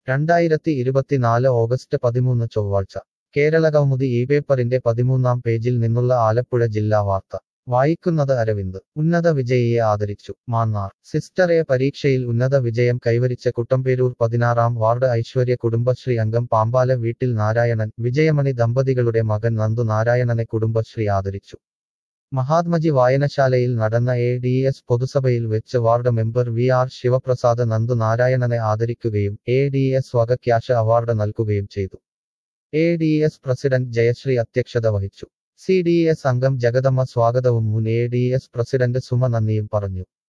രണ്ടായിരത്തി ഇരുപത്തിനാല് ഓഗസ്റ്റ് പതിമൂന്ന് ചൊവ്വാഴ്ച കേരളകൗമുദി ഈ പേപ്പറിന്റെ പതിമൂന്നാം പേജിൽ നിന്നുള്ള ആലപ്പുഴ ജില്ലാ വാർത്ത വായിക്കുന്നത് അരവിന്ദ് ഉന്നത വിജയിയെ ആദരിച്ചു മാന്നാർ സിസ്റ്ററെ പരീക്ഷയിൽ ഉന്നത വിജയം കൈവരിച്ച കുട്ടമ്പേരൂർ പതിനാറാം വാർഡ് ഐശ്വര്യ കുടുംബശ്രീ അംഗം പാമ്പാല വീട്ടിൽ നാരായണൻ വിജയമണി ദമ്പതികളുടെ മകൻ നന്ദു നാരായണനെ കുടുംബശ്രീ ആദരിച്ചു മഹാത്മജി വായനശാലയിൽ നടന്ന എ ഡി എസ് പൊതുസഭയിൽ വെച്ച് ward member V R Sivaprasad Nandu നാരായണനെ ആദരിക്കുകയും എ ഡി എസ് വക ക്യാഷ് അവാർഡ് നൽകുകയും ചെയ്തു A D S president Jayasree അധ്യക്ഷത വഹിച്ചു സി ഡി എസ് അംഗം ജഗദമ്മ സ്വാഗതവും മുൻ A D S president Suma നന്ദിയും പറഞ്ഞു